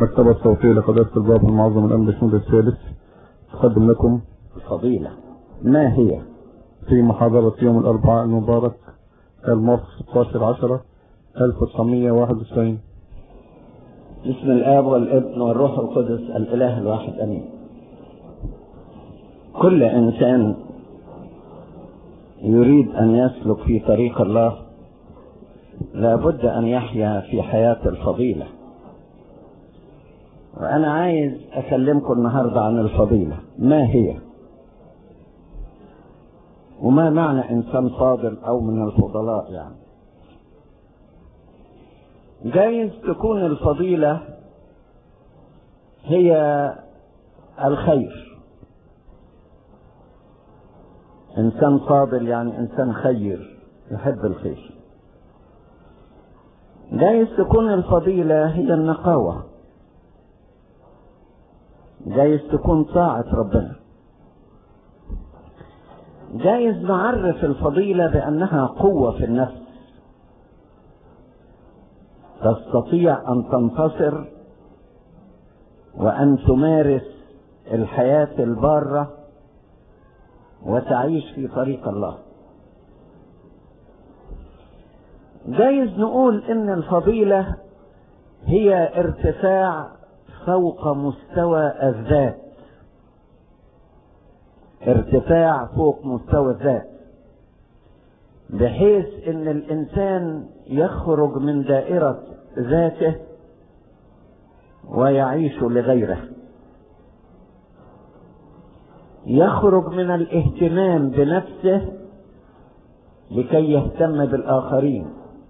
مكتبة الصوتية لقداسة الباب المعظم الأمن الشمال الثالث تقدم لكم الفضيلة ما هي في محاضرة يوم الأربعاء المبارك الموافق 16 10 1991 بسم الآب والابن والروح القدس الإله الواحد أمين كل إنسان يريد أن يسلك في طريق الله لابد أن يحيا في حياة الفضيلة وأنا عايز أكلمكم النهاردة عن الفضيلة ما هي وما معنى إنسان فاضل أو من الفضلاء يعني جايز تكون الفضيلة هي الخير إنسان فاضل يعني إنسان خير يحب الخير جايز تكون الفضيلة هي النقاوة جايز تكون طاعة ربنا جايز نعرف الفضيلة بأنها قوة في النفس تستطيع أن تنتصر وأن تمارس الحياة البارة وتعيش في طريق الله جايز نقول إن الفضيلة هي ارتفاع فوق مستوى الذات ارتفاع فوق مستوى الذات بحيث ان الانسان يخرج من دائرة ذاته ويعيش لغيره يخرج من الاهتمام بنفسه لكي يهتم بالاخرين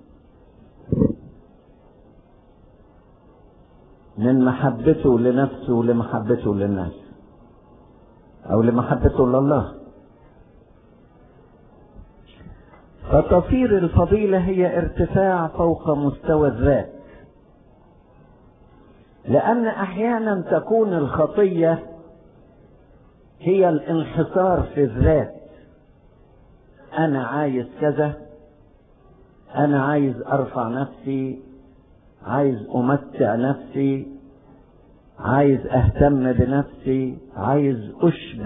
من محبته لنفسه لمحبته للناس او لمحبته لله فتصير الفضيلة هي ارتفاع فوق مستوى الذات لأن أحيانا تكون الخطية هي الانحصار في الذات أنا عايز كذا أنا عايز أرفع نفسي عايز أمتع نفسي عايز أهتم بنفسي عايز أشبع